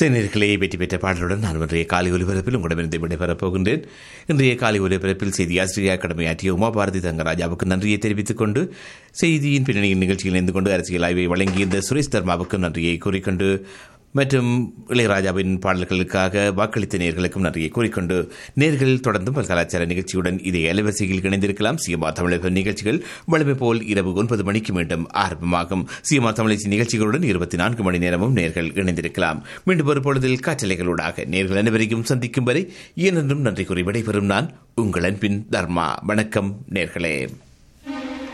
செந்நீர்களே வெற்றி பெற்ற பாடலுடன் நான் இன்றைய காலை ஒலிபரப்பில் உங்களிடமிருந்து விடைபெறப் போகின்றேன் இன்றைய காலை ஒலிபரப்பில் செய்தி ஆசிரியர் கடமையாற்றிய உமா பாரதி தங்கராஜாவுக்கு நன்றியை தெரிவித்துக் கொண்டு செய்தியின் பின்னணியின் நிகழ்ச்சியில் இணைந்து கொண்டு அரசியல் ஆய்வை வழங்கியிருந்த சுரேஷ் தர்மாவுக்கும் நன்றியை கூறிக்கொண்டு மற்றும் இளையராஜாவின் பாடல்களுக்காக வாக்களித்த நேர்களுக்கும் நன்றியை கூறிக்கொண்டு நேர்கள் தொடர்ந்தும் கலாச்சார நிகழ்ச்சியுடன் இதே அலைவரிசையில் இணைந்திருக்கலாம் சிஎம்ஆ தமிழக நிகழ்ச்சிகள் வழமை போல் இரவு ஒன்பது மணிக்கு மீண்டும் ஆரம்பமாகும் சிஎம்ஆ தமிழச்சி நிகழ்ச்சிகளுடன் இருபத்தி நான்கு மணி நேரமும் நேர்கள் இணைந்திருக்கலாம் மீண்டும் ஒரு பொழுதில் காற்றலைகளூடாக நேர்கள் அனைவரையும் சந்திக்கும் வரை ஏனென்றும் நன்றி கூறி விடைபெறும் நான் உங்கள் அன்பின் தர்மா வணக்கம் நேர்களே